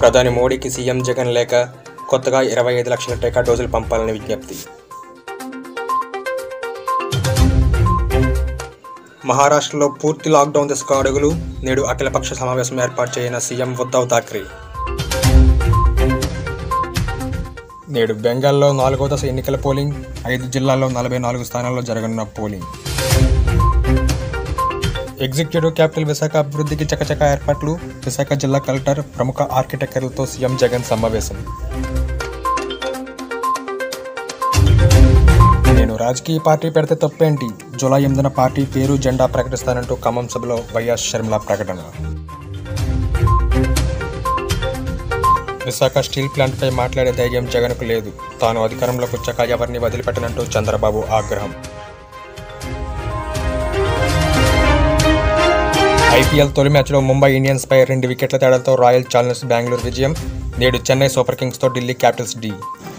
ప్రధాని మోడీకి సీఎం జగన్ లేఖ కొత్తగా ఇరవై ఐదు లక్షల టీకా డోసులు పంపాలని విజ్ఞప్తి మహారాష్ట్రలో పూర్తి లాక్డౌన్ దిశగా అడుగులు నేడు అఖిలపక్ష సమావేశం ఏర్పాటు చేయన సీఎం ఉద్ధవ్ థాక్రే నేడు బెంగాల్లో నాలుగో దశ ఎన్నికల పోలింగ్ ఐదు జిల్లాల్లో నలభై నాలుగు స్థానాల్లో జరగనున్న పోలింగ్ ఎగ్జిక్యూటివ్ క్యాపిటల్ విశాఖ అభివృద్ధికి చకచక ఏర్పాట్లు విశాఖ జిల్లా కలెక్టర్ ప్రముఖ ఆర్కిటెక్టర్లతో సీఎం జగన్ సమావేశం నేను రాజకీయ పార్టీ పెడితే తప్పేంటి జూలై ఎనిమిదిన పార్టీ పేరు జెండా ప్రకటిస్తానంటూ ఖమ్మం సభలో వైఎస్ షర్మిల ప్రకటన విశాఖ స్టీల్ ప్లాంట్పై మాట్లాడే ధైర్యం జగన్కు లేదు తాను అధికారంలోకి వచ్చాక ఎవరిని వదిలిపెట్టనంటూ చంద్రబాబు ఆగ్రహం ఐపీఎల్ తొలి మ్యాచ్లో ముంబై ఇండియన్స్ పై రెండు వికెట్ల తేడాతో రాయల్ ఛాలెంజర్స్ బెంగళూరు విజయం నేడు చెన్నై సూపర్ కింగ్స్తో ఢిల్లీ క్యాపిటల్స్ డి